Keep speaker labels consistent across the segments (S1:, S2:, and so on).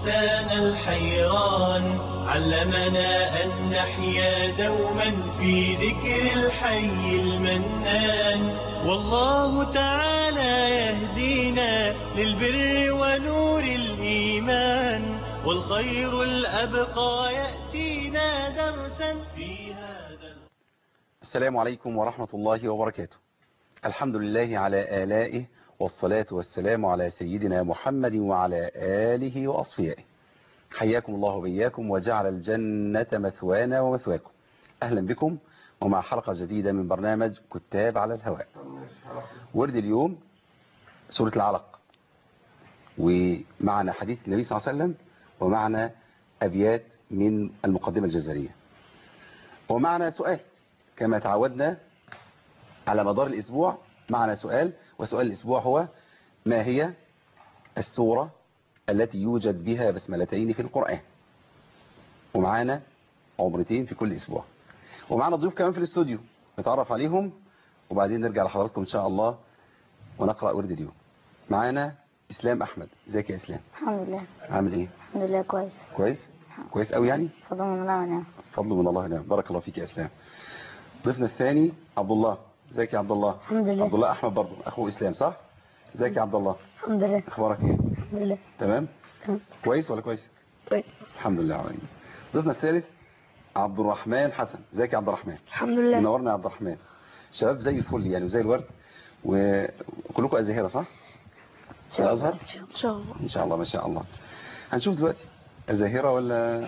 S1: الإنسان الحيران علمنا أن نحيا دوما في ذكر الحي المنان والله تعالى يهدينا للبر ونور الإيمان والخير الأبقى يأتينا درسا في هذا
S2: السلام عليكم ورحمة الله وبركاته الحمد لله على آلائه والصلاة والسلام على سيدنا محمد وعلى آله وأصفيائه حياكم الله وبياكم وجعل الجنة مثوانا ومثواكم أهلا بكم ومع حلقة جديدة من برنامج كتاب على الهواء ورد اليوم سورة العلق ومعنا حديث النبي صلى الله عليه وسلم ومعنا أبيات من المقدمة الجزرية ومعنا سؤال كما تعودنا على مدار الأسبوع معنا سؤال وسؤال الأسبوع هو ما هي السورة التي يوجد بها بسملتين في القرآن ومعانا عمرتين في كل أسبوع ومعنا ضيوف كمان في الاستوديو نتعرف عليهم وبعدين نرجع لحضراتكم إن شاء الله ونقرأ ورد اليوم معانا إسلام أحمد ازيك يا إسلام
S3: الحمد لله
S2: عامل إيه
S3: الحمد لله كويس
S2: كويس كويس قوي يعني
S3: فضل من الله ونعم
S2: فضل من الله نعم بارك الله فيك يا إسلام ضيفنا الثاني عبد الله ازيك يا عبد الله
S3: الحمد لله
S2: عبد الله أحمد برضه أخوه إسلام صح ازيك يا عبد الله
S3: الحمد لله
S2: أخبارك إيه
S3: الحمد لله
S2: تمام
S3: تمام
S2: كويس ولا كويس
S3: كويس
S2: الحمد لله عليك ضيفنا الثالث عبد الرحمن حسن ازيك يا عبد الرحمن
S3: الحمد لله
S2: منورنا يا عبد الرحمن شباب زي الفل يعني وزي الورد وكلكم أزهرة صح في الأزهر
S3: ان شاء الله
S2: إن شاء الله ما شاء الله هنشوف دلوقتي الزاهرة ولا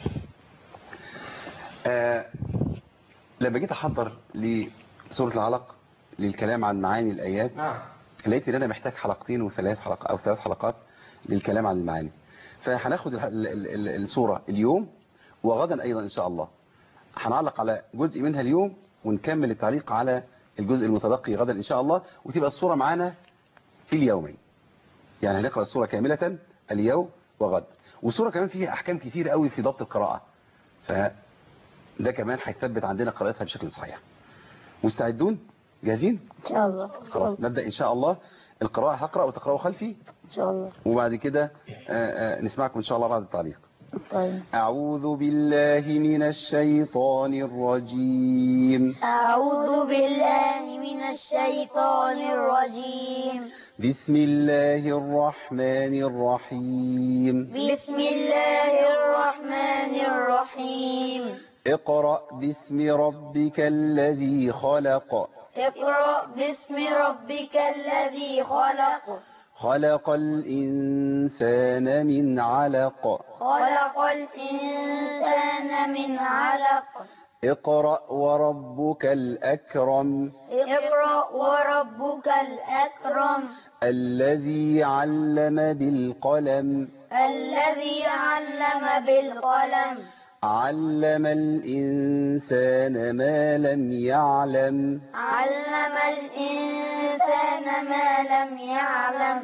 S2: آه لما جيت أحضر لسورة العلق للكلام عن معاني الآيات لقيت إن أنا محتاج حلقتين وثلاث حلقات أو ثلاث حلقات للكلام عن المعاني فهناخد ال- ال- ال- السورة اليوم وغدا أيضا إن شاء الله هنعلق على جزء منها اليوم ونكمل التعليق على الجزء المتبقي غدا إن شاء الله وتبقى الصورة معانا في اليومين يعني هنقرأ السورة كاملة اليوم وغد والسورة كمان فيها أحكام كتير قوي في ضبط القراءة فده كمان هيثبت عندنا قراءتها بشكل صحيح مستعدون جاهزين
S3: ان شاء الله
S2: خلاص نبدأ إن شاء الله القراءة هقرأ وتقرأوا خلفي
S3: ان شاء الله
S2: وبعد كده آه، آه، نسمعكم إن شاء الله بعد التعليق
S3: طيب
S2: أعوذ بالله من الشيطان الرجيم
S3: اعوذ بالله من الشيطان الرجيم
S2: بسم الله الرحمن الرحيم
S3: بسم الله الرحمن الرحيم
S2: اقرأ باسم ربك الذي خلق
S3: اقرأ باسم ربك الذي خلق
S2: خلق الإنسان من علق
S3: خلق الإنسان من علق
S2: اقرأ وربك الأكرم
S3: اقرأ وربك الأكرم
S2: الذي علم بالقلم
S3: الذي علم بالقلم
S2: علم الإنسان ما لم يعلم
S3: علم الإنسان ما لم يعلم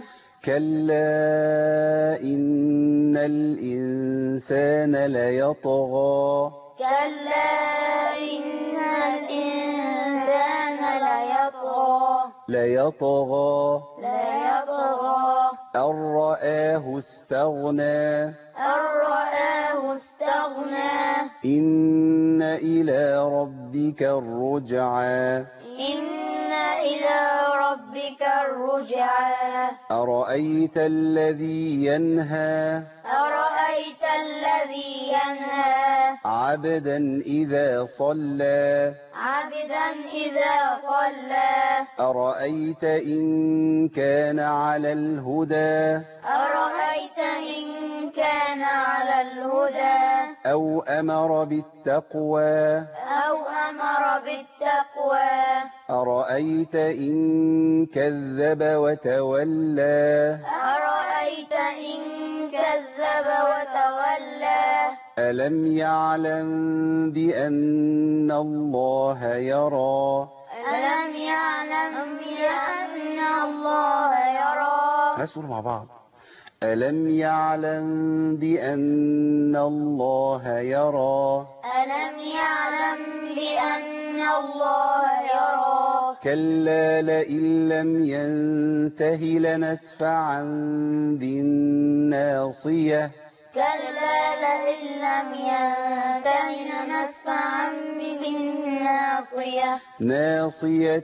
S2: كلا إن الإنسان ليطغى
S3: كلا إن الإنسان ليطغى
S2: ليطغى
S3: ليطغى
S2: أن رآه استغنى
S3: أن رآه استغنى
S2: إن إلى ربك الرجعى
S3: إن إلى ربك الرجعى
S2: أرأيت الذي ينهى
S3: أرأيت الذي ينهى
S2: عبدا إذا صلى
S3: عبدا إذا صلى
S2: أرأيت إن كان على الهدى
S3: أرأيت إن كان على الهدى
S2: أو أمر بالتقوى
S3: أو أمر بالتقوى
S2: أرأيت إن كذب وتولى
S3: أرأيت إن كذب وتولى
S2: ألم يعلم بأن الله يرى
S3: ألم يعلم بأن الله يرى
S2: نسأل مع بعض ألم يعلم بأن الله يرى
S3: ألم يعلم بأن الله يرى
S2: كلا لئن لم ينته لنسفعا بالناصية
S3: كلا لئن لم ينته لنسفعا بالناصية
S2: ناصية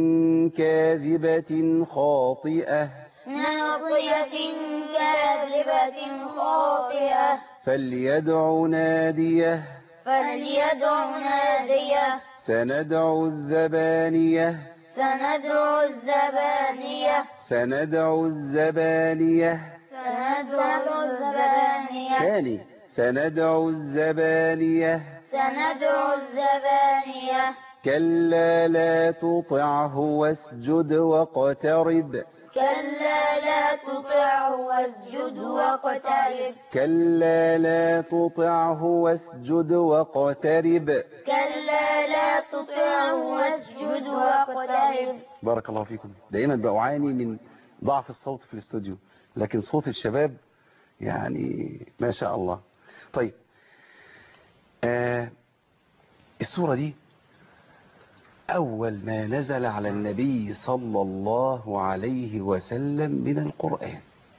S2: كاذبة خاطئة
S3: ناصية كاذبة خاطئة
S2: فليدع ناديه
S3: فليدع ناديه
S2: سندع الزبانية
S3: سندعو الزبانية
S2: سندع الزبانية
S3: سندعو الزبانية
S2: ثاني سندع الزبانية
S3: سندعو الزبانية
S2: كلا لا تطعه واسجد واقترب
S3: كلا لا تطعه واسجد واقترب
S2: كلا لا تطعه واسجد واقترب
S3: كلا لا تطعه واسجد واقترب
S2: بارك الله فيكم دائما بعاني من ضعف الصوت في الاستوديو لكن صوت الشباب يعني ما شاء الله طيب آه السورة دي أول ما نزل على النبي صلى الله عليه وسلم من القرآن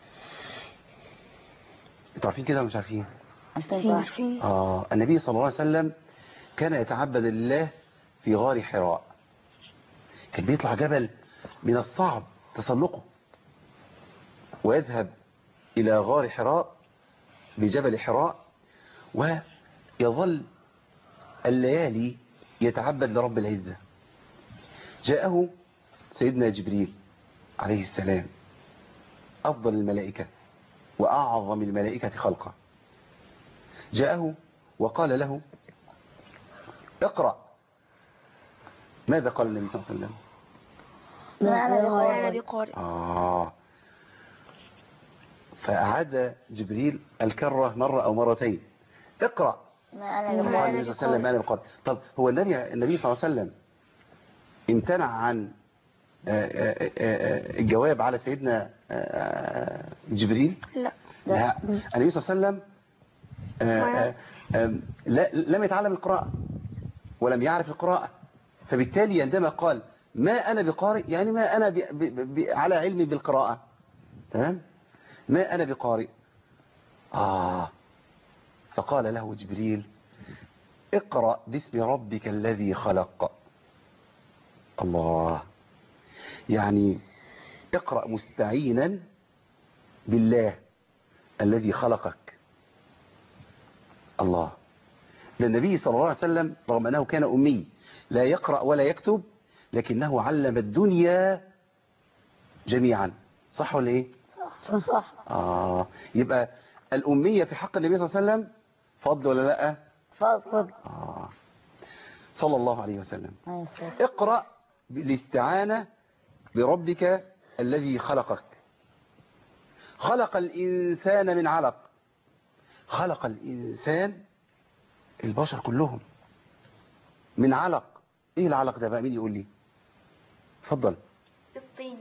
S2: انتوا عارفين كده ولا مش عارفين آه النبي صلى الله عليه وسلم كان يتعبد لله في غار حراء كان بيطلع جبل من الصعب تسلقه ويذهب إلى غار حراء بجبل حراء ويظل الليالي يتعبد لرب العزة جاءه سيدنا جبريل عليه السلام أفضل الملائكة وأعظم الملائكة خلقا جاءه وقال له اقرأ ماذا قال النبي صلى الله عليه وسلم
S3: ما أنا بقارئ
S2: آه فأعاد جبريل الكرة مرة أو مرتين اقرأ
S3: ما
S2: قال النبي صلى الله عليه وسلم ما أنا بقارئ طب هو النبي النبي صلى الله عليه وسلم امتنع عن آه، آه، آه، الجواب على سيدنا آه، جبريل
S3: لا
S2: لا النبي صلى الله عليه وسلم آه، آه، آه، لا- لم يتعلم القراءة ولم يعرف القراءة فبالتالي عندما قال ما أنا بقارئ يعني ما أنا ب ب ب على علم بالقراءة تمام ما أنا بقارئ آه فقال له جبريل اقرأ باسم ربك الذي خلق الله يعني اقرأ مستعينا بالله الذي خلقك الله ده النبي صلى الله عليه وسلم رغم أنه كان أمي لا يقرأ ولا يكتب لكنه علم الدنيا جميعا صح ولا إيه
S3: صح صح
S2: آه يبقى الأمية في حق النبي صلى الله عليه وسلم فضل ولا لا
S3: فضل
S2: آه صلى الله عليه وسلم اقرأ بالاستعانة بربك الذي خلقك خلق الإنسان من علق خلق الإنسان البشر كلهم من علق ايه العلق ده بقى مين يقول لي اتفضل
S3: الطين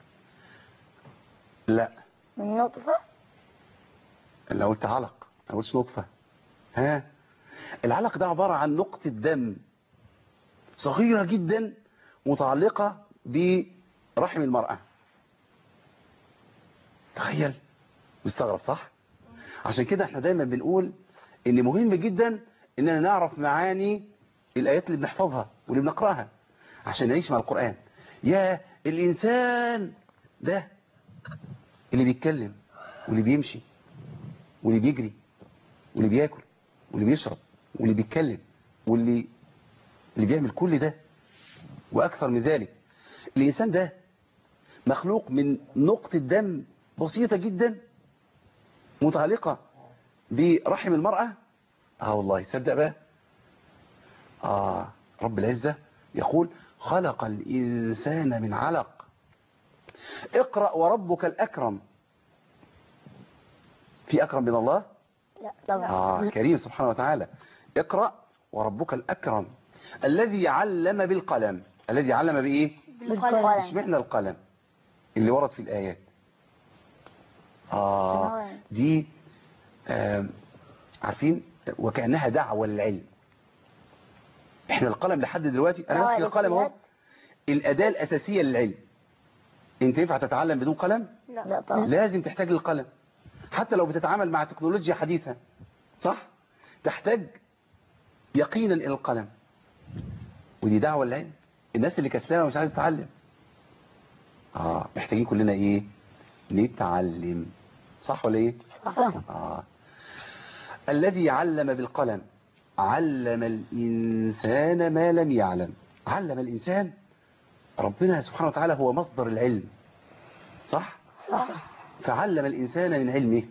S2: لا
S3: من نطفة
S2: انا قلت علق ما قلتش نطفة ها العلق ده عبارة عن نقطة دم صغيرة جدا متعلقة برحم المرأة تخيل مستغرب صح عشان كده احنا دايما بنقول ان مهم جدا اننا نعرف معاني الايات اللي بنحفظها واللي بنقراها عشان نعيش مع القرآن يا الانسان ده اللي بيتكلم واللي بيمشي واللي بيجري واللي بياكل واللي بيشرب واللي بيتكلم واللي اللي بيعمل كل ده واكثر من ذلك الانسان ده مخلوق من نقطة دم بسيطة جدا متعلقة برحم المرأة اه والله تصدق بقى اه رب العزة يقول خلق الإنسان من علق اقرأ وربك الأكرم في أكرم من الله
S3: لا طبعا
S2: آه كريم سبحانه وتعالى اقرأ وربك الأكرم الذي علم بالقلم الذي علم بإيه
S3: بالقلم
S2: اشمعنى القلم اللي ورد في الآيات آه دي آه عارفين وكأنها دعوة للعلم احنا القلم لحد دلوقتي انا ماسك القلم اهو الأداة الأساسية للعلم انت ينفع تتعلم بدون قلم
S3: لا طبعا
S2: لازم تحتاج للقلم حتى لو بتتعامل مع تكنولوجيا حديثة صح تحتاج يقينا إلى القلم ودي دعوة للعلم الناس اللي كسلانة ومش عايزة تتعلم اه محتاجين كلنا ايه نتعلم صح ولا ايه
S3: صح
S2: آه. الذي علم بالقلم علم الإنسان ما لم يعلم علم الإنسان ربنا سبحانه وتعالى هو مصدر العلم صح
S3: صح
S2: فعلم الإنسان من علمه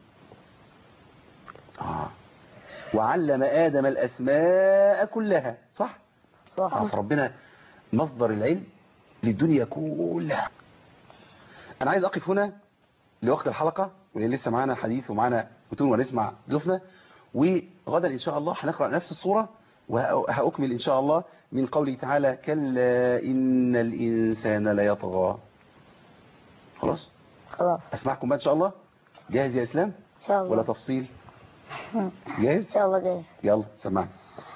S2: آه. وعلم آدم الأسماء كلها صح آه.
S3: صح
S2: فربنا مصدر العلم للدنيا كلها أنا عايز أقف هنا لوقت الحلقة ولأن لسه معانا حديث ومعانا متون ونسمع ضيوفنا وغدا إن شاء الله هنقرأ نفس الصورة وهأكمل إن شاء الله من قوله تعالى كلا إن الإنسان ليطغى خلاص
S3: خلاص
S2: أسمعكم بقى إن شاء الله جاهز يا إسلام
S3: إن شاء الله
S2: ولا تفصيل
S3: إن
S2: جاهز
S3: شاء الله جاهز
S2: يلا سمعنا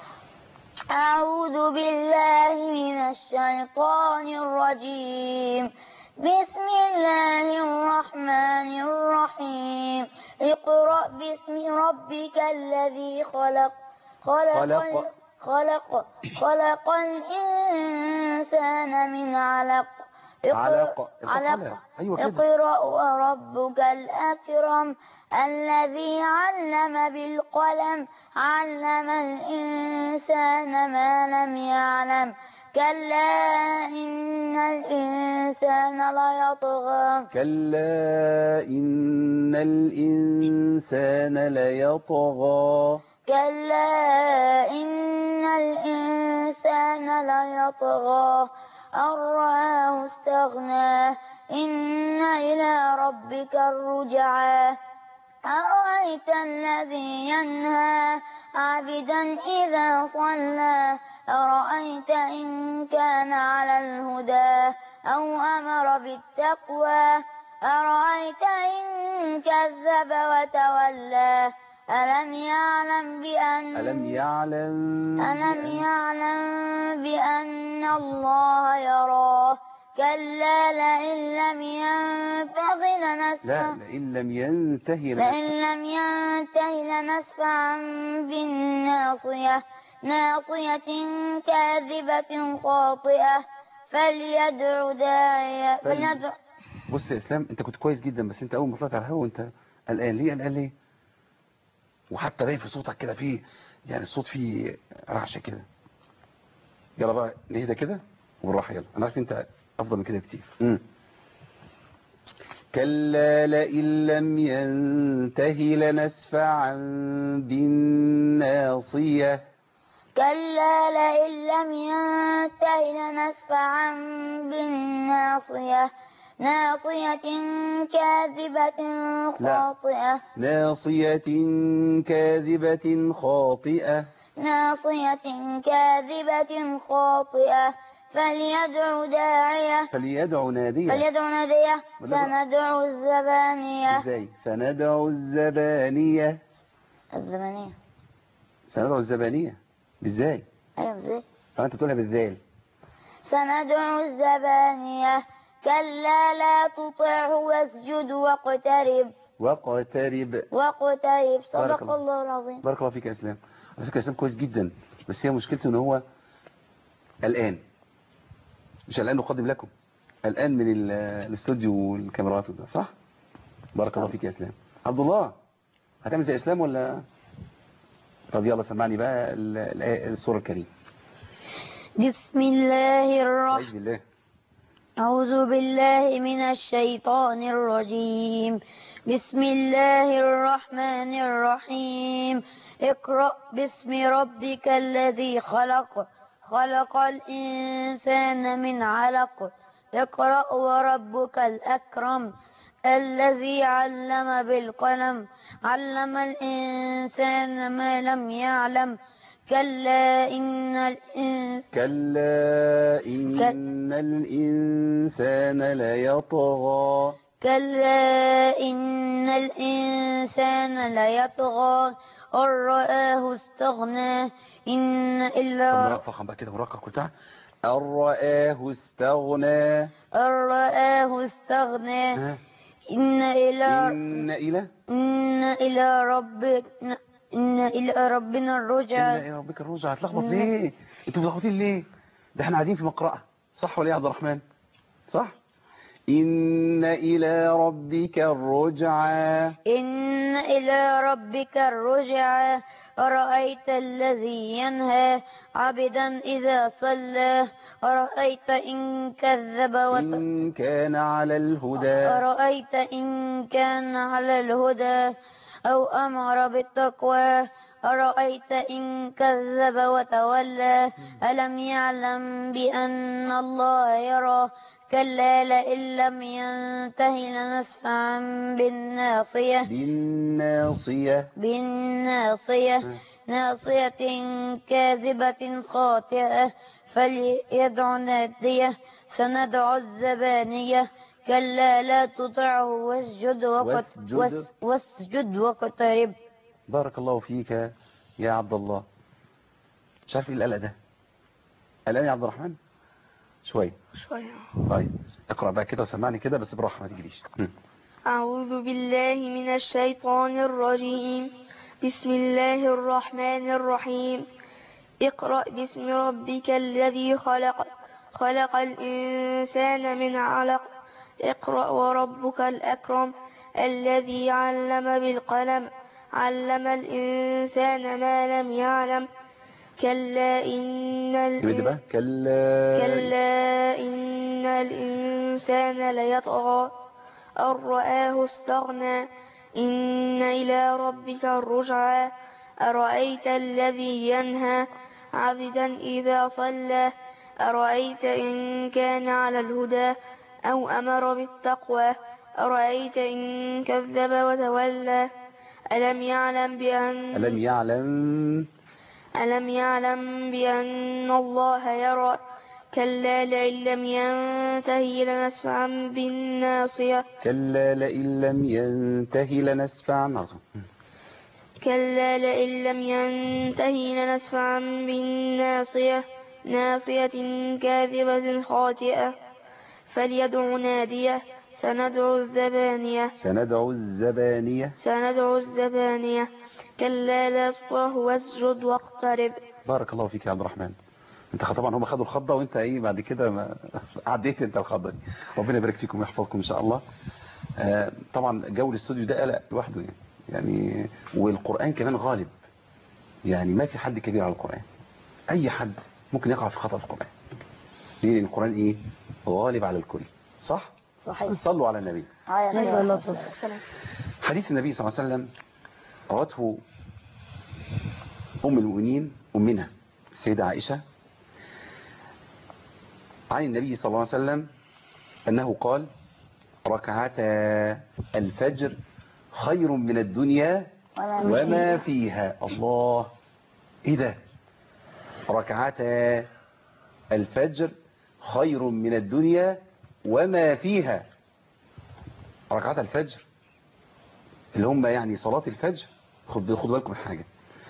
S3: أعوذ بالله من الشيطان الرجيم بسم الله الرحمن الرحيم اقرأ باسم ربك الذي خلق خلق
S2: خلق.
S3: خلق خلق الإنسان من علق اقرأ-
S2: علق.
S3: علق
S2: علق. أيوة كده.
S3: اقرأ وربك الأكرم الذي علم بالقلم علم الإنسان ما لم يعلم كلا إن الإنسان ليطغى
S2: كلا إن الإنسان ليطغى
S3: كلا إن الإنسان ليطغى أن رآه استغنى إن إلى ربك الرجعى أرأيت الذي ينهى عبدا إذا صلى أرأيت إن كان على الهدى أو أمر بالتقوى أرأيت إن كذب وتولى ألم يعلم بأن
S2: ألم يعلم
S3: ألم
S2: بأن-
S3: يعلم بأن الله يراه كلا لئن لم ينتهي
S2: لا
S3: لنسفعا
S2: لئن لم ينتهي
S3: لئن
S2: لنفسه.
S3: لم ينته لنسفعا بالناصية ناصية كاذبة خاطئة فليدع داعية
S2: فل-
S3: فليدع
S2: بص يا إسلام أنت كنت كويس جدا بس أنت أول ما طلعت على الهوا وأنت قلقان ليه قلقان ليه وحتى باين في صوتك كده فيه يعني الصوت فيه رعشة كده يلا بقى نهدى كده وبالراحة يلا أنا عارف أنت أفضل من كده كتير مم. كلا لئن لم ينتهي لنسفعا بالناصية
S3: كلا لئن لم ينته لنسفعا بالناصية ناصية كاذبة خاطئة
S2: ناصية كاذبة خاطئة
S3: ناصية كاذبة خاطئة فليدع داعية
S2: فليدع نادية
S3: فليدع نادية
S2: وندعو-
S3: سندع الزبانية
S2: ازاي سندع الزبانية
S3: الزبانية
S2: سندع الزبانية ازاي
S3: أيوة ازاي
S2: فانت تقولها بالذال
S3: سندع الزبانية كلا لا تطعه واسجد واقترب
S2: واقترب
S3: واقترب
S2: بارك
S3: صدق
S2: الله.
S3: الله العظيم
S2: بارك الله فيك يا اسلام على فكره يا اسلام كويس جدا بس هي مشكلته ان هو قلقان مش قلقان نقدم لكم قلقان من ال- الاستوديو والكاميرات وده صح بارك الله فيك يا اسلام عبد الله هتعمل زي اسلام ولا طب يلا سمعني بقى ال- ال- السوره الكريمه
S3: بسم الله الرحمن
S2: أعوذ بالله
S3: أعوذ بالله من الشيطان الرجيم بسم الله الرحمن الرحيم اقرأ باسم ربك الذي خلق خلق الإنسان من علق اقرأ وربك الأكرم الذي علم بالقلم علم الإنسان ما لم يعلم كلا إن الإنسان
S2: كلا إن الإنسان ليطغى
S3: كلا إن الإنسان ليطغى أن رآه استغنى إن
S2: طب
S3: إلا
S2: نرفع بقى كده ونرقق كلها أن رآه استغنى
S3: أن رآه استغنى
S2: ها
S3: إن إلى
S2: إن إلى
S3: إن إلى ربك إن إلى ربنا
S2: إن
S3: الرجع
S2: إلى ربك الرجع هتلخبط ليه انتوا ملخبطين ليه ده احنا قاعدين في مقرأة صح ولا إيه يا عبد الرحمن صح إن إلى ربك الرجعى
S3: إن إلى ربك الرجع أرأيت الذي ينهى عبدا إذا صلى أرأيت إن كذب وت...
S2: إن كان على الهدى
S3: أرأيت إن كان على الهدى أو أمر بالتقوى أرأيت إن كذب وتولى ألم يعلم بأن الله يرى كلا لئن لم ينته لنسفعا بالناصية
S2: بالناصية
S3: بالناصية ناصية كاذبة خاطئة فليدع نادية سندع الزبانية كلا لا تطعه واسجد وقت
S2: واسجد.
S3: واس- واسجد واقترب
S2: بارك الله فيك يا عبد الله مش عارف ايه القلق ده قلقان يا عبد الرحمن شوية
S4: شوية
S2: طيب اقرأ بقى كده وسمعني كده بس براحة ما تجريش هم.
S4: أعوذ بالله من الشيطان الرجيم بسم الله الرحمن الرحيم اقرأ باسم ربك الذي خلق خلق الإنسان من علق اقرأ وربك الأكرم الذي علم بالقلم علم الإنسان ما لم يعلم كلا إن
S2: يبقى ده بقى
S4: الإنسان
S2: كلا
S4: كلا إن الإنسان ليطغى أن رآه استغنى إن إلى ربك الرجعى أرأيت الذي ينهى عبدا إذا صلى أرأيت إن كان على الهدى أو أمر بالتقوى أرأيت إن كذب وتولى ألم يعلم بأن
S2: ألم يعلم
S4: ألم يعلم بأن الله يرى كلا لئن لم ينتهي لنسفعا بالناصية
S2: كلا لئن لم ينتهي لنسفعا عظيم.
S4: كلا لئن لم ينتهي لنسفعا بالناصية ناصية كاذبة خاطئة فليدع نادية سندع الزبانية
S2: سندعو الزبانية
S4: سندع الزبانية كلا لا تطعه واسجد واقترب
S2: بارك الله فيك يا عبد الرحمن انت طبعا هم خدوا الخضة وانت ايه بعد كده ما عديت انت الخضة دي ربنا يبارك فيكم ويحفظكم ان شاء الله آه طبعا جو الاستوديو ده قلق لوحده يعني يعني والقرآن كمان غالب يعني ما في حد كبير على القرآن اي حد ممكن يقع في خطأ في القرآن ليه لان القرآن ايه غالب على الكل صح
S3: صحيح
S2: صلوا على النبي
S3: عليه الصلاة والسلام
S2: حديث النبي صلى الله عليه وسلم روته أم المؤمنين أمنا السيدة عائشة عن النبي صلى الله عليه وسلم أنه قال ركعتا الفجر خير من الدنيا وما فيها الله إيه ده ركعتا الفجر خير من الدنيا وما فيها ركعات الفجر اللي هم يعني صلاة الفجر خد خدوا بالكم من حاجة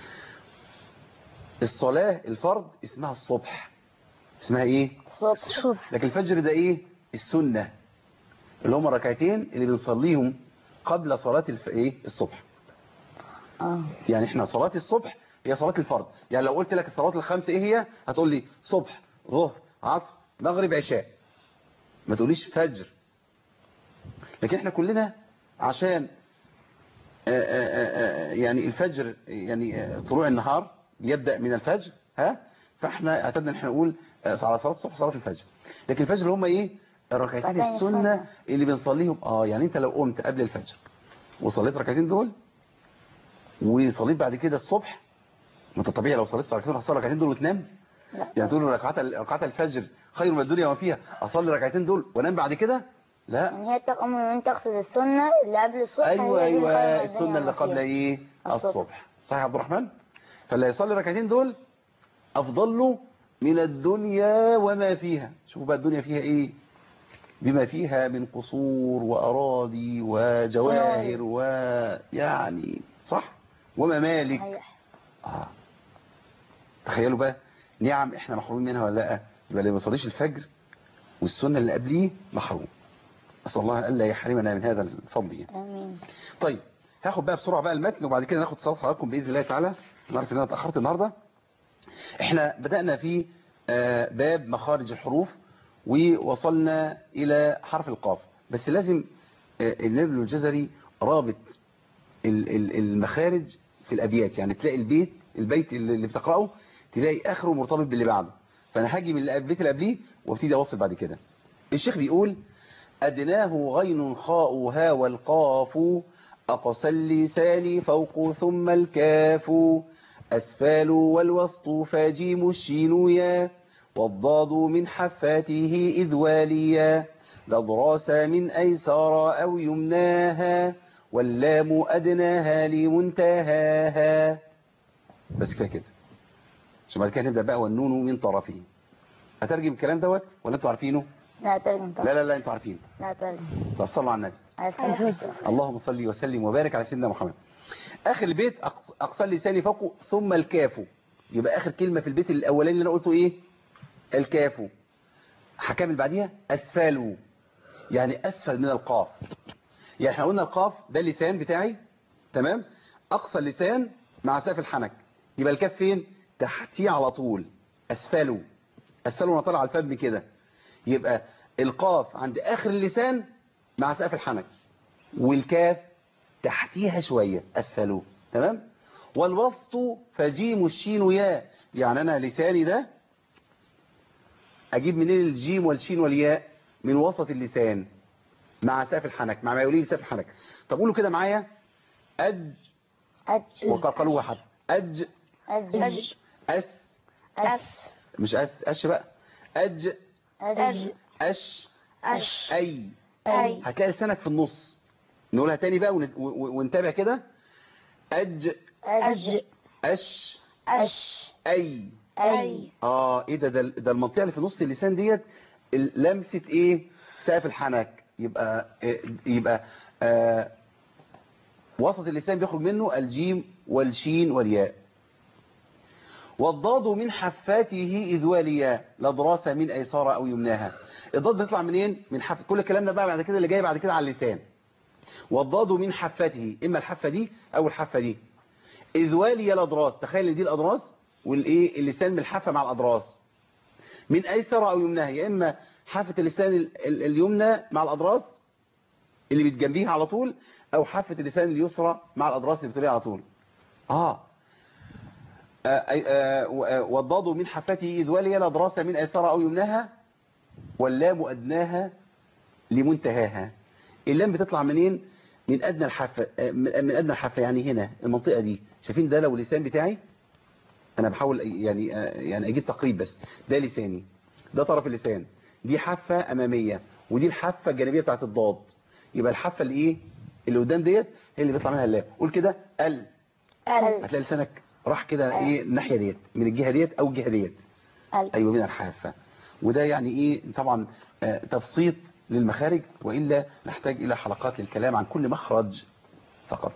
S2: الصلاة الفرض اسمها الصبح اسمها ايه
S3: الصبح
S2: لكن الفجر ده ايه السنة اللي هم ركعتين اللي بنصليهم قبل صلاة الف... ايه الصبح
S3: اه
S2: يعني احنا صلاة الصبح هي صلاة الفرض يعني لو قلت لك الصلوات الخمس ايه هي هتقول لي صبح ظهر عصر مغرب عشاء ما تقوليش فجر لكن احنا كلنا عشان آآ آآ آآ يعني الفجر يعني آه، طلوع النهار يبدأ من الفجر ها فاحنا اعتدنا ان احنا نقول آه، على صلاة الصبح صلاة الفجر لكن الفجر اللي هم ايه الركعتين
S3: ركعتين
S2: السنة
S3: السنة.
S2: اللي بنصليهم اه يعني انت لو قمت قبل الفجر وصليت ركعتين دول وصليت بعد كده الصبح ما انت طبيعي لو صليت ركعتين هتصلي ركعتين دول وتنام
S3: لا.
S2: يعني تقول ركعات ركعات الفجر خير من الدنيا وما فيها اصلي ركعتين دول وانام بعد كده لا
S3: يعني هي تأمر ان تقصد السنة اللي قبل الصبح
S2: ايوه
S3: هي دي الخير
S2: ايوه
S3: من
S2: السنه
S3: الدنيا
S2: اللي
S3: وما
S2: قبل
S3: فيها.
S2: ايه
S3: الصبح.
S2: الصبح صح يا عبد الرحمن فاللي يصلي ركعتين دول افضل له من الدنيا وما فيها شوفوا بقى الدنيا فيها ايه بما فيها من قصور واراضي وجواهر ويعني صح وممالك
S3: صحيح
S2: آه. تخيلوا بقى نعم احنا محرومين منها ولا لا يبقى اللي ما بيصليش الفجر والسنه اللي قبليه محروم أسأل الله ألا يحرمنا من هذا الفضل يعني.
S3: آمين
S2: طيب هاخد بقى بسرعة بقى المتن وبعد كده ناخد صلاة حضراتكم بإذن الله تعالى نعرف ان انا اتأخرت النهاردة احنا بدأنا في آه، باب مخارج الحروف ووصلنا إلى حرف القاف بس لازم آه، النبل الجزري رابط ال- ال- المخارج في الأبيات يعني تلاقي البيت البيت اللي اللي بتقرأه تلاقي آخره مرتبط باللي بعده فأنا هاجي من البيت اللي قبليه وابتدي أوصل بعد كده الشيخ بيقول أدناه غين خاء ها والقاف أقصى اللسان فوق ثم الكاف أسفال والوسط فاجيم الشين يا والضاد من حفاته إذ واليا لضراس من أيسار أو يمناها واللام أدناها لمنتهاها بس كده كده عشان بعد كده نبدأ بقى والنون من طرفه هترجم الكلام دوت ولا انتوا عارفينه
S3: لا ترجم
S2: لا لا لا انتوا عارفين
S3: لا ترجم
S2: طب صلوا على النبي
S3: عليه
S2: اللهم صل وسلم وبارك على سيدنا محمد اخر البيت أقص- اقصى اللسان فوق ثم الكاف يبقى اخر كلمة في البيت الاولاني اللي انا قلته ايه الكاف هكمل بعديها اسفل يعني اسفل من القاف يعني احنا قلنا القاف ده اللسان بتاعي تمام اقصى اللسان مع سقف الحنك يبقى الكاف فين تحتيه على طول اسفله اسفله وانا طالع على الفم كده يبقى القاف عند اخر اللسان مع سقف الحنك والكاف تحتيها شوية أسفله تمام والوسط فجيم الشين يا يعني أنا لساني ده أجيب منين الجيم والشين والياء من وسط اللسان مع سقف الحنك مع ما يقولي لي سقف الحنك طب قولوا كده معايا أج
S3: أج
S2: وقالوا حرف أج
S3: أج
S2: أس
S3: أس
S2: مش أس أش بقى أج
S3: أج
S2: أش
S3: أش
S2: أي
S3: أي
S2: هتلاقي لسانك في النص نقولها تاني بقى ون- و- ونتابع كده أج
S3: أج
S2: أش
S3: أش
S2: أي
S3: أي
S2: اه ايه ده ده, ده المنطقة اللي في نص اللسان ديت ال- لمسة ايه سقف الحنك يبقى إيه يبقى آه وسط اللسان بيخرج منه الجيم والشين والياء والضاد من حفاته إذ واليا لا دراسة من أيسار أو يمناها الضاد بيطلع منين من حف... كل كلامنا بقى بعد كده اللي جاي بعد كده على اللسان والضاد من حفاته إما الحفة دي أو الحفة دي إذ والي الأضراس تخيل إن دي الأضراس والإيه اللسان بالحافة مع الأضراس من أيسر أو يمناها يا إما حافة اللسان ال- ال- اليمنى مع الأضراس اللي بتجنبيها على طول أو حافة اللسان اليسرى مع الأضراس اللي بتقوليها على طول آه آه، آه، و- آه، والضاد من حفته إذ ولي الأضراس من أيسر أو يمناها واللام أدناها لمنتهاها اللام بتطلع منين من أدنى الحافة آه، من من أدنى الحافة يعني هنا المنطقة دي شايفين ده لو اللسان بتاعي أنا بحاول يعني آه، يعني أجيب تقريب بس ده لساني ده طرف اللسان دي حافة أمامية ودي الحافة الجانبية بتاعت الضاد يبقى الحافة اللي إيه اللي قدام ديت هي اللي بيطلع منها اللام قول كده ال
S3: ال
S2: هتلاقي لسانك راح كده ايه الناحيه ديت من الجهه ديت او الجهه ديت
S3: ال
S2: ايوه من الحافه وده يعني ايه طبعا آه، تبسيط للمخارج والا نحتاج الى حلقات للكلام عن كل مخرج فقط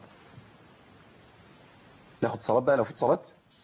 S2: ناخد صلاه بقى لو في صلاه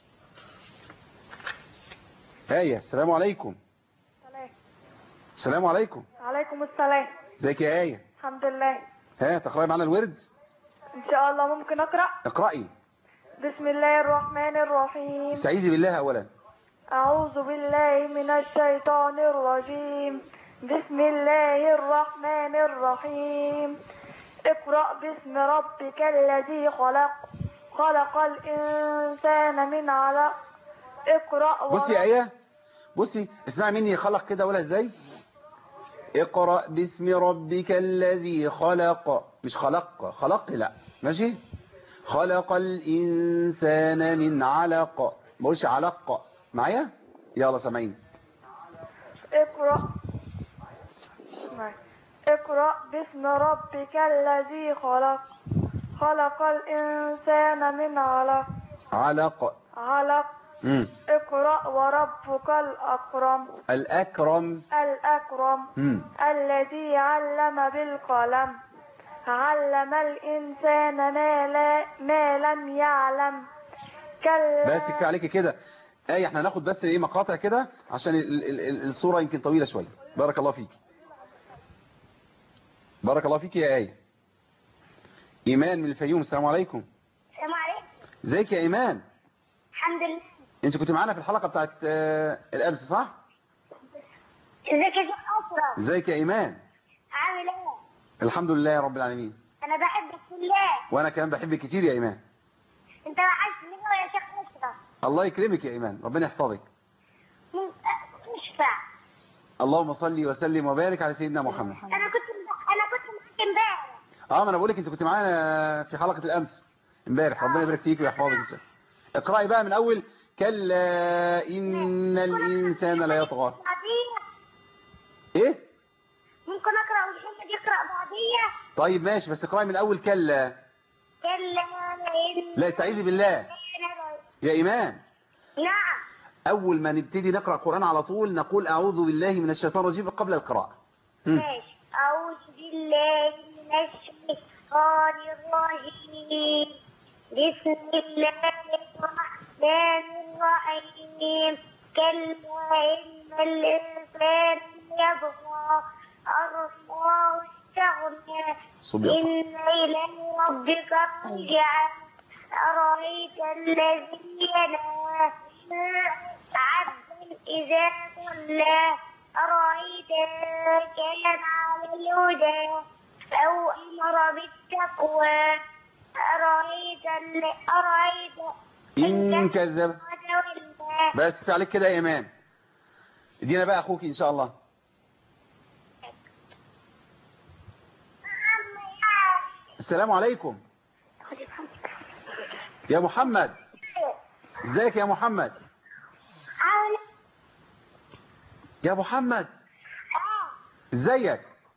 S2: آية السلام عليكم السلام عليكم
S5: عليكم السلام
S2: ازيك يا آية
S5: الحمد لله
S2: ها تقرأي معنا الورد
S5: ان شاء الله ممكن اقرا
S2: اقرأي
S5: بسم الله الرحمن الرحيم
S2: استعيذي بالله اولا
S5: اعوذ بالله من الشيطان الرجيم بسم الله الرحمن الرحيم اقرا باسم ربك الذي خلق خلق الانسان من علق اقرا
S2: بصي يا آية بصي اسمعي مني خلق كده ولا ازاي اقرأ باسم ربك الذي خلق مش خلق خلق لا ماشي خلق الإنسان من علق ما بقولش علق معايا يلا سامعين
S5: اقرأ اقرأ باسم ربك الذي خلق خلق الإنسان من علق
S2: علق
S5: علق
S2: مم.
S5: اقرأ وربك الأكرم
S2: الأكرم
S5: الأكرم
S2: مم.
S5: الذي علم بالقلم علم الإنسان ما, لا ما لم يعلم كلا
S2: بس كفايه عليك كده آية احنا هناخد بس ايه مقاطع كده عشان ال- ال- ال- الصورة يمكن طويلة شوية بارك الله فيك بارك الله فيك يا آية إيمان من الفيوم السلام عليكم
S5: السلام عليكم
S2: ازيك يا إيمان
S5: الحمد لله
S2: انت كنت معانا في الحلقة بتاعت آه، الأمس صح
S5: ازيك يا شيخ أسرة
S2: ازيك يا إيمان
S5: عامل ايه
S2: الحمد لله يا رب العالمين
S5: انا بحبك في الله
S2: وأنا كمان بحبك كتير يا إيمان
S5: انت وحشتني قوي يا شيخ أسرة
S2: الله يكرمك يا إيمان ربنا يحفظك
S5: من- أه، مشفع
S2: اللهم صل وسلم وبارك على سيدنا محمد
S5: انا كنت انا كنت معاك امبارح
S2: اه ما انا بقول لك انت كنت معانا في حلقة الامس امبارح ربنا يبارك فيك ويحفظك إن شاء الله. اقرأي بقى من اول كلا ان الانسان لا يطغى
S5: بعديها
S2: ايه
S5: ممكن اقرا ومحمد يقرا بعديها
S2: طيب ماشي بس اقرأي من اول كلا
S5: كلا إن-
S2: لا استعيذي بالله يا ايمان
S5: نعم
S2: اول ما نبتدي نقرأ قرآن على طول نقول اعوذ بالله من الشيطان الرجيم قبل القراءة هم.
S5: ماشي أعوذ بالله من الشيطان الرجيم بسم الله الرحمن الرحيم كلا إن الإنسان يبغى أن رآه استغنى
S2: صبي
S5: إن إلى ربك الرجعى أرأيت الذي ينهى عبدا إذا صلى أرأيت إن كان على الهدى أو أمر بالتقوى أرأيت ال- أرأيت
S2: ان كذب
S5: تولى
S2: بس كفايه عليك كده يا ايمان ادينا بقى اخوك ان شاء الله السلام عليكم يا محمد ازيك يا محمد
S5: عاول
S2: يا محمد
S5: آه
S2: ازيك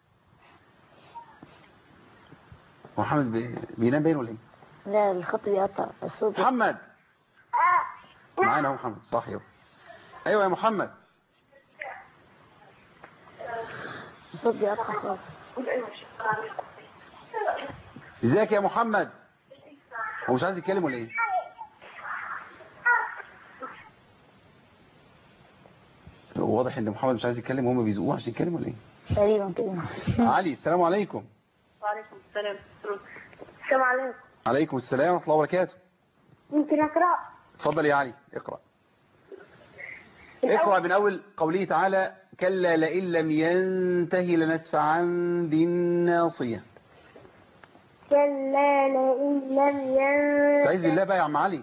S2: محمد بي- بينام باين ولا ايه
S3: لا الخط بيقطع الصوت
S2: محمد
S5: آه
S2: معانا اهو محمد صح يا ايوه يا محمد
S3: الصوت بيقطع خالص
S2: ازيك يا محمد هو مش عايز يتكلم ولا ايه هو واضح ان محمد مش عايز يتكلم وهم بيزقوه عشان يتكلم ولا ايه
S3: تقريبا كده
S2: علي السلام عليكم
S5: وعليكم السلام السلام عليكم
S2: عليكم السلام ورحمه الله وبركاته
S5: ممكن أقرأ
S2: اتفضل يا علي اقرا اقرا من اول قوله تعالى كلا لئن لم ينتهي لنسفعا بالناصيه
S5: كلا لئن لم ينته
S2: استعيذ بالله بقى يا عم علي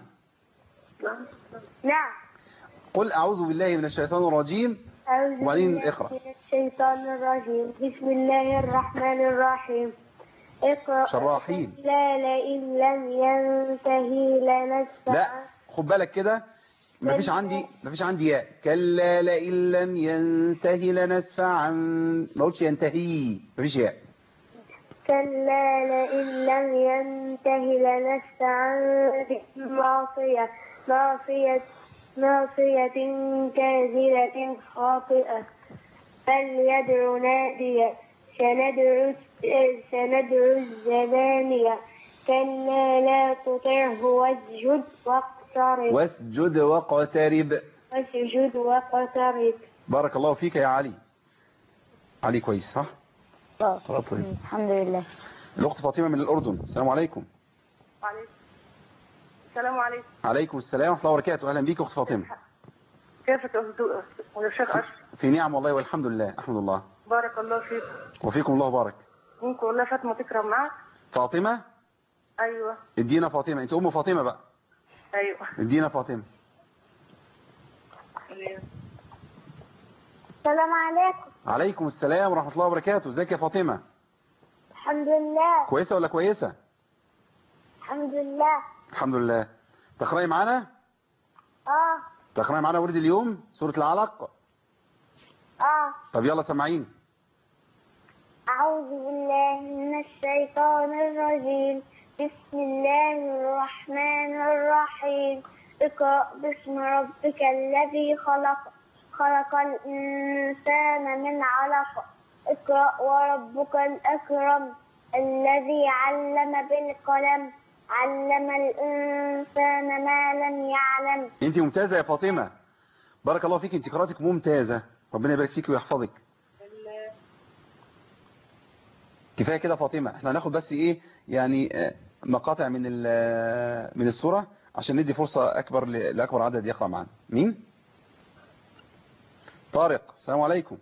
S5: نعم
S2: قل اعوذ بالله من الشيطان الرجيم
S5: أعوذ
S2: وبعدين
S5: بالله
S2: اقرأ.
S5: من الشيطان الرجيم بسم الله الرحمن الرحيم اقرأ
S2: شراحين.
S5: لا لئن لم ينتهي لنسفعا
S2: لا خد بالك كده مفيش عندي مفيش عندي ياء كلا لئن لم ينتهي لنسفعا ما قلتش ينتهي مفيش ياء
S5: كلا لئن لم ينتهي لنسفعا بالمعصية معصية معصية كاذبة خاطئة فليدع نادية سندعو سندعو الزبانية كلا لا تطعه واسجد واقترب
S2: واسجد واقترب
S5: واسجد واقترب
S2: بارك الله فيك يا علي علي كويس صح
S3: اه
S2: خلاص طيب.
S3: الحمد لله
S2: الأخت فاطمة من الأردن السلام عليكم
S6: وعليكم السلام عليكم
S2: عليكم السلام ورحمة الله وبركاته أهلا بيك أخت فاطمة
S6: كيفك يا أستاذ يا شيخ أشرف
S2: في نعم والله والحمد لله أحمد الله
S6: بارك الله فيك
S2: وفيكم الله بارك
S6: ممكن والله فاطمة تكرم معك
S2: فاطمة
S6: أيوة
S2: ادينا فاطمة انت أم فاطمة بقى
S6: أيوة
S2: ادينا فاطمة
S5: السلام عليكم
S2: عليكم السلام ورحمة الله وبركاته ازيك يا فاطمة
S5: الحمد لله
S2: كويسة ولا كويسة
S5: الحمد لله
S2: الحمد لله تقرأي معانا
S5: اه
S2: تقرأي معانا ورد اليوم سورة العلق
S5: اه
S2: طب يلا سمعين
S5: أعوذ بالله من الشيطان الرجيم بسم الله الرحمن الرحيم اقرأ باسم ربك الذي خلق خلق الإنسان من علق اقرأ وربك الأكرم الذي علم بالقلم علم الإنسان ما لم يعلم
S2: انت ممتازة يا فاطمة بارك الله فيك انت قراءتك ممتازة ربنا يبارك فيك ويحفظك كفايه كده فاطمه احنا هناخد بس ايه يعني آه، مقاطع من ال- آه، من السوره عشان ندي فرصه اكبر ل- لاكبر عدد يقرا معانا مين طارق السلام عليكم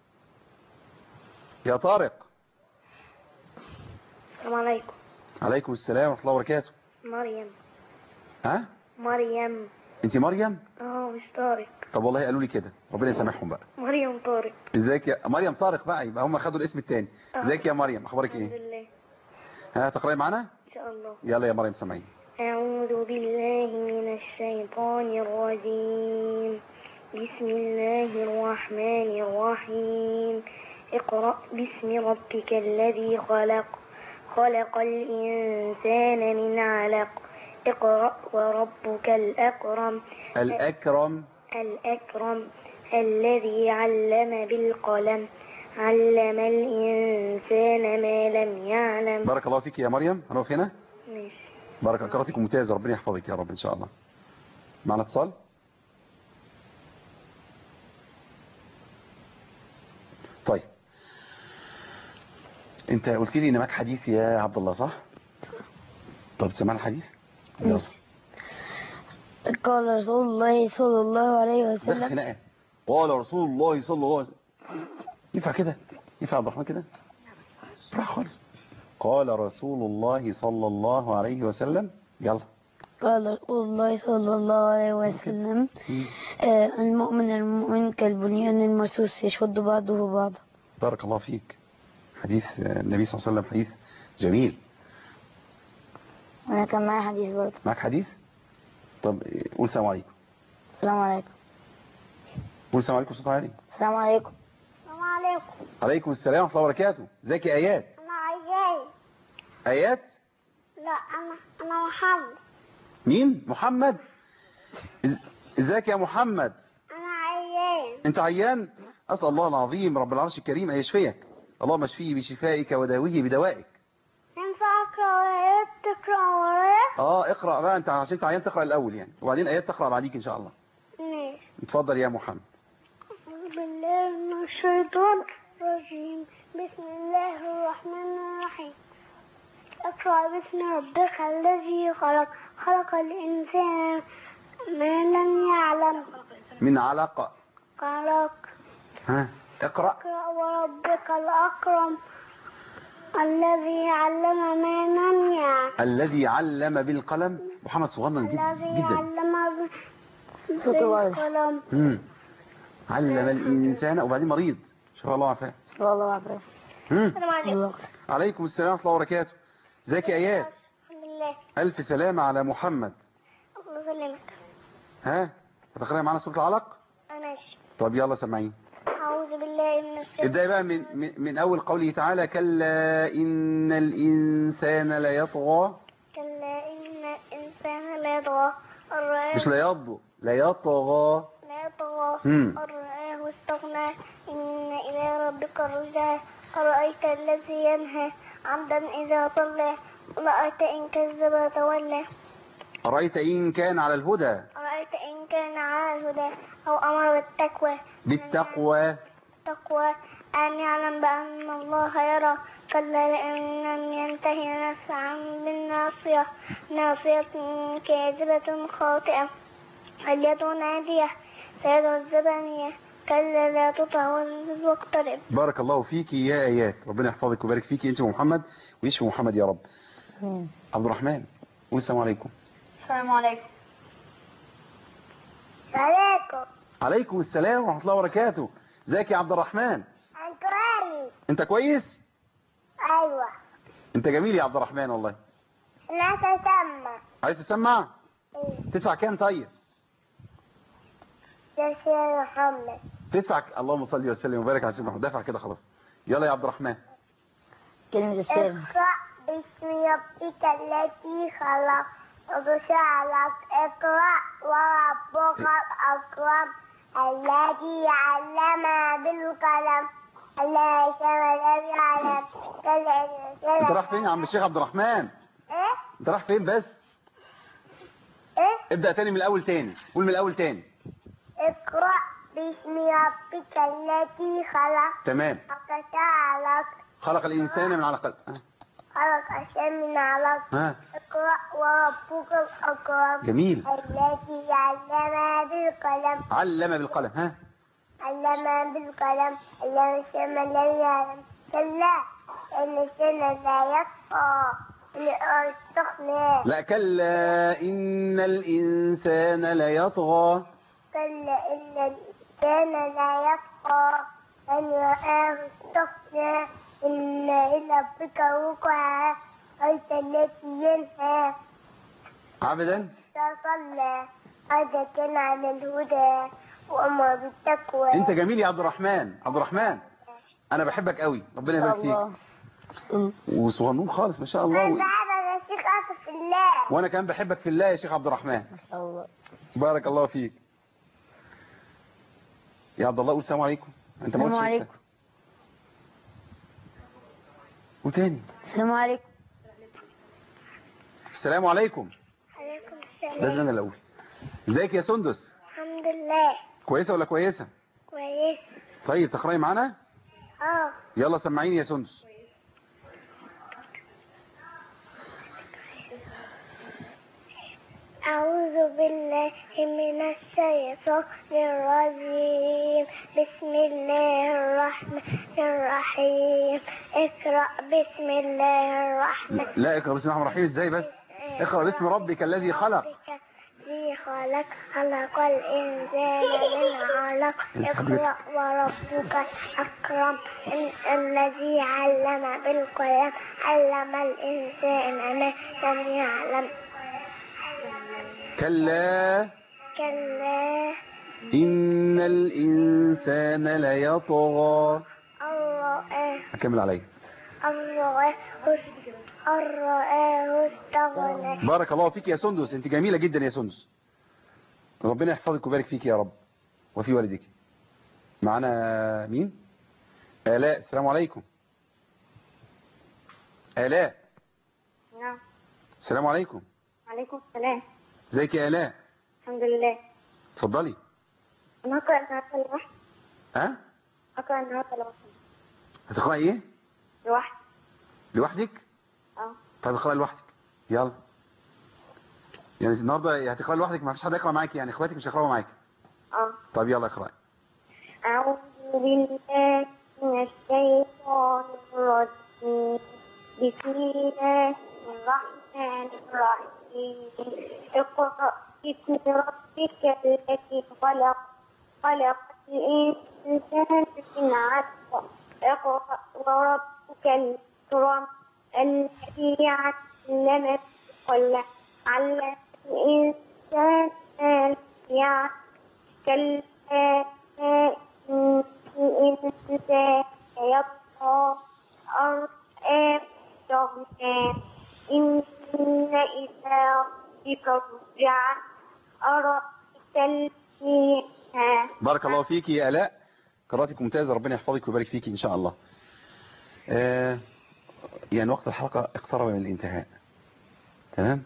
S2: يا طارق
S5: السلام عليكم
S2: عليكم السلام ورحمه الله وبركاته
S5: مريم
S2: ها
S5: مريم
S2: انت مريم
S5: اه مش طارق
S2: طب والله قالوا لي كده ربنا يسامحهم بقى
S5: مريم طارق
S2: ازيك يا مريم طارق بقى يبقى هم خدوا الاسم الثاني
S5: آه.
S2: ازيك يا مريم اخبارك
S5: الحمد
S2: ايه
S5: لله
S2: ها تقراي معانا
S5: ان شاء الله
S2: يلا يا مريم سامعين
S5: أعوذ بالله من الشيطان الرجيم بسم الله الرحمن الرحيم اقرأ باسم ربك الذي خلق خلق الإنسان من علق اقرأ وربك الأكرم
S2: الاكرم
S5: الأكرم الذي علم بالقلم علم الإنسان ما لم يعلم
S2: بارك الله فيك يا مريم هنقف هنا
S5: ماشي
S2: بارك الله قراءتك ممتازه ربنا يحفظك يا رب ان شاء الله معنا اتصال طيب انت قلت لي ان معاك حديث يا عبد الله صح طب سمعنا الحديث يلا
S3: قال رسول الله صلى الله عليه
S2: ده
S3: وسلم
S2: خناقه قال رسول الله صلى الله عليه وسلم ينفع كده ينفع عبد الرحمن كده راح خالص قال رسول الله صلى الله عليه وسلم يلا
S3: قال رسول الله صلى الله عليه وسلم آه، المؤمن المؤمن كالبنيان المرصوص يشد بعضه بعضا
S2: بارك الله فيك حديث النبي صلى الله عليه وسلم حديث جميل
S3: وانا كان معايا حديث برضه
S2: معك حديث طب قول السلام عليكم
S3: السلام عليكم
S2: قول السلام عليكم صوت عالي
S3: السلام عليكم
S5: السلام عليكم
S2: عليكم السلام ورحمه الله وبركاته ازيك يا ايات
S5: أنا عيال
S2: ايات
S5: لا أنا أنا محمد
S2: مين محمد إز- ازيك يا محمد
S5: أنا عيال
S2: انت عيان اسال الله العظيم رب العرش الكريم ان يشفيك اللهم اشفيه بشفائك وداويه بدوائك
S5: ينفع أقرأ ورايا تقرأ ورايا؟
S2: اه اقرا بقى انت عشان انت عيان تقرا الاول يعني وبعدين ايات تقرا بعديك ان شاء الله
S5: ماشي
S2: اتفضل يا محمد
S5: أعوذ بالله من الشيطان الرجيم بسم الله الرحمن الرحيم اقرأ باسم ربك الذي خلق خلق الإنسان ما لم يعلم
S2: من علق
S5: خلق
S2: ها اقرا
S5: اقرأ وربك الأكرم الذي علم ما لم يعلم
S2: الذي علم بالقلم محمد صغنن جدا
S5: الذي
S2: جدا
S5: علم ب-
S3: صوته واضح.
S5: بالقلم
S2: مم. علم الانسان وبعدين مريض شاء الله عافاك
S3: والله عافية
S2: مم.
S5: السلام عليكم
S3: الله
S2: عليكم السلام ورحمه الله وبركاته ازيك يا ايات
S5: الحمد لله
S2: الف سلامه على محمد
S5: الله يسلمك
S2: ها هتقراي معانا سوره العلق
S5: ماشي
S2: طب يلا سامعين
S5: أعوذ بالله من الشيطان
S2: ابدأي بقى من, من, من أول قوله تعالى كلا إن الإنسان ليطغى
S5: كلا إن الإنسان لا يطغى أن رآه
S2: مش ليض ليطغى
S5: لا يطغى
S2: مم.
S5: أن رآه استغنى إن إلى ربك الرجعى أرأيت الذي ينهى عبدا إذا صلى أرأيت إن كذب وتولى
S2: أرأيت إن كان على الهدى
S5: أرأيت إن كان على الهدى أو أمر بالتقوى
S2: بالتقوى
S5: التقوى أن يعلم بأن الله يرى كلا لئن لم ينته نسعا بالناصية ناصية كاذبة خاطئة اليد نادية سيدعو الزبانية كلا لا تطع وانزل واقترب
S2: بارك الله فيك يا آيات ربنا يحفظك ويبارك فيك أنت ومحمد ويشفي محمد يا رب عبد الرحمن قول السلام عليكم
S5: السلام عليكم عليكم
S2: عليكم السلام ورحمة الله وبركاته ازيك يا عبد الرحمن
S5: أنت غالي
S2: أنت كويس
S5: أيوة
S2: أنت جميل يا عبد الرحمن والله
S5: لا تسمى
S2: عايز تسمع تدفع كام طيب
S5: يا سيدي محمد
S2: تدفع اللهم صل وسلم وبارك على سيدنا محمد دفع كده خلاص يلا يا عبد الرحمن
S3: كلمة السر
S5: اقرأ باسم ربك التي خلق وبشعلك اقرأ وربك الأكرم الذي علم بالقلم الذي الذي علم
S2: انت رايح فين يا عم الشيخ عبد الرحمن
S5: ايه
S2: انت رايح فين بس
S5: ايه
S2: ابدأ تاني من الاول تاني قول من الاول تاني
S5: اقرأ باسم ربك التي خلق
S2: تمام
S5: وبشعلك
S2: خلق الإنسان من علق ها.
S5: خلق الشيء من علق
S2: ها
S5: اقرأ وربك الأكرم
S2: جميل
S5: الذي علم بالقلم
S2: علم بالقلم ها
S5: علم بالقلم علم الشيء الذي يعلم كلا إن الشيء لا يبقى لأستخنى
S2: لا كلا إن الإنسان ليطغى
S5: كلا إن الإنسان لا يبقى أن رآه استغنى إن إلى ربك ركعا أنت التي ينهى
S2: عبدا
S5: تصلى هذا كان على الهدى وأمر بالتقوى
S2: انت جميل يا عبد الرحمن عبد الرحمن انا بحبك قوي ربنا يبارك فيك
S3: الله
S2: وصغنون خالص ما شاء الله
S5: أنا
S2: و...
S5: بعد الشيخ أسف في الله
S2: وانا كمان بحبك في الله يا شيخ عبد الرحمن
S3: ما شاء الله
S2: بارك الله فيك يا عبد الله قول السلام عليكم انت ما
S3: السلام
S2: قلتش
S3: عليكم.
S2: لسه. وتاني
S3: السلام عليكم
S2: السلام عليكم
S5: عليكم
S2: لازم
S5: السلام
S2: انا الاول ازيك يا سندس
S5: الحمد لله
S2: كويسه ولا كويسه
S5: كويس
S2: طيب تقراي معانا
S5: اه
S2: يلا سمعيني يا سندس
S5: أعوذ بالله من الشيطان الرجيم بسم الله الرحمن الرحيم اقرأ بسم الله الرحمن
S2: لا اقرا بسم الله الرحمن الرحيم ازاي بس اقرا باسم ربك الذي خلق
S5: الذي خلق خلق الإنسان من علق اقرأ وربك الأكرم إن- الذي علم بالقلم علم الإنسان ما لم يعلم
S2: كلا
S5: كلا
S2: إن الإنسان ليطغى
S5: الرآه
S2: أكمل علي
S5: الرآه الرآه استغنى
S2: بارك الله فيك يا سندس أنت جميلة جدا يا سندس ربنا يحفظك ويبارك فيك يا رب وفي والدك معنا مين آلاء السلام عليكم آلاء
S6: نعم
S2: السلام عليكم
S6: عليكم السلام
S2: ازيك يا آلاء
S6: الحمد لله
S2: اتفضلي
S6: أنا أقرأ النهاردة لوحدي
S2: ها
S6: أقرأ النهاردة لوحدي
S2: هتقرأي ايه
S6: لوحدي
S2: لوحدك
S6: اه
S2: طيب اقرأي لوحدك يلا يعني النهارده هتقرأي لوحدك ما فيش حد يقرأ معاكي يعني اخواتك مش هيقرأوا معاكي
S6: اه
S2: طيب يلا اقرأي
S6: أعوذ بالله من الشيطان الرجيم بسم الله الرحمن الرحيم اقرأ باسم ربك الذي خلق خلق الإنسان من علق اقرأ وربك الأكرم الذي علم بالقلم علم الإنسان ما لم يعلم كلا إن الإنسان يطغى أن استغنى إن إلى ربك الرجعى أرأيت الذي ينهى
S2: بارك الله فيك يا آلاء قراءتك ممتازة ربنا يحفظك ويبارك فيك إن شاء الله آه يعني وقت الحلقة اقترب من الانتهاء تمام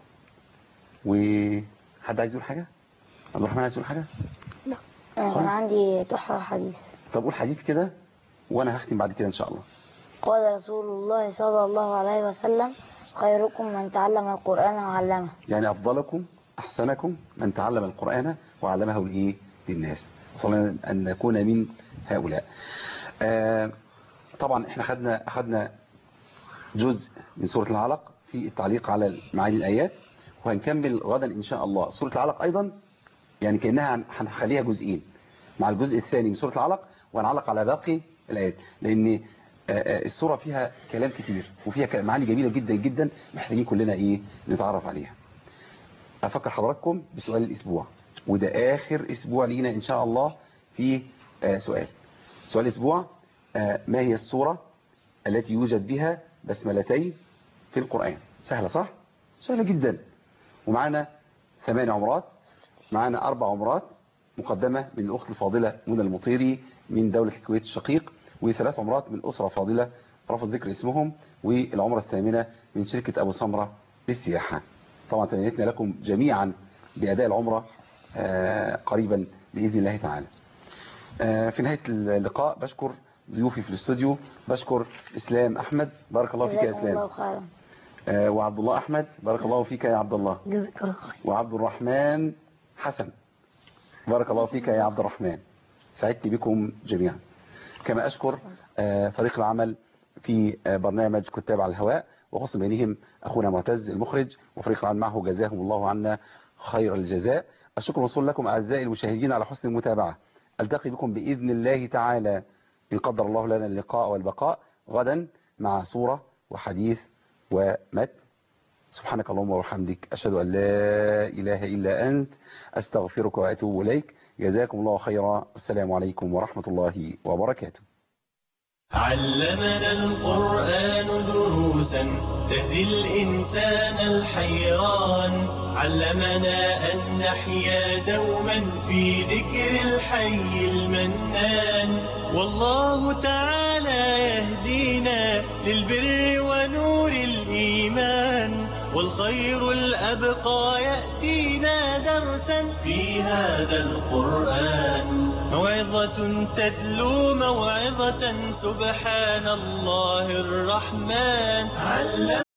S2: وحد عايز يقول حاجة عبد الرحمن عايز يقول حاجة
S3: أنا كان عندي تحفة حديث
S2: طب قول حديث كده وأنا هختم بعد كده إن شاء الله
S3: قال رسول الله صلى الله عليه وسلم خيركم من تعلم القرآن وعلمه
S2: يعني أفضلكم أحسنكم من تعلم القرآن وعلمه لإيه للناس صلى أن نكون من هؤلاء آه طبعا احنا خدنا أخدنا جزء من سورة العلق في التعليق على معاني الآيات وهنكمل غدا إن شاء الله سورة العلق أيضا يعني كأنها هن- هنخليها جزئين مع الجزء الثاني من سورة العلق وهنعلق على باقي الآيات لأن آه، آه، السورة فيها كلام كتير وفيها كلام- معاني جميلة جدا جدا محتاجين كلنا إيه نتعرف عليها أفكر حضراتكم بسؤال الأسبوع وده آخر أسبوع لينا إن شاء الله في آه، سؤال سؤال الأسبوع آه، ما هي السورة التي يوجد بها بسملتين في القرآن سهلة صح؟ سهلة جدا ومعنا ثمان عمرات معنا أربع عمرات مقدمة من الأخت الفاضلة منى المطيري من دولة الكويت الشقيق وثلاث عمرات من أسرة فاضلة رفض ذكر اسمهم والعمرة الثامنة من شركة أبو سمرة للسياحة طبعا تمنيتنا لكم جميعا بأداء العمرة آه، قريبا بإذن الله تعالى آه، في نهاية اللقاء بشكر ضيوفي في الاستوديو بشكر اسلام احمد بارك الله فيك يا
S3: جزاكم الله
S2: اسلام
S3: خيرا
S2: آه، وعبد الله احمد بارك الله فيك يا عبد الله
S3: جزاك الله خير
S2: وعبد الرحمن حسن بارك الله فيك يا عبد الرحمن سعدت بكم جميعا كما أشكر آه، فريق العمل في آه، برنامج كتاب على الهواء وخص بينهم أخونا معتز المخرج وفريق العمل معه جزاهم الله عنا خير الجزاء الشكر موصول لكم أعزائي المشاهدين على حسن المتابعة ألتقي بكم بإذن الله تعالى إن قدر الله لنا اللقاء والبقاء غدا مع صورة وحديث ومتن سبحانك اللهم وبحمدك أشهد أن لا إله إلا أنت أستغفرك وأتوب إليك جزاكم الله خيرا السلام عليكم ورحمة الله وبركاته
S1: علمنا القرآن دروسا تهدي الإنسان الحيران علمنا أن نحيا دوما في ذكر الحي المنان والله تعالى يهدينا للبر ونور الإيمان والخير الأبقى يأتينا درسا في هذا القرآن موعظة تتلو موعظة سبحان الله الرحمن علم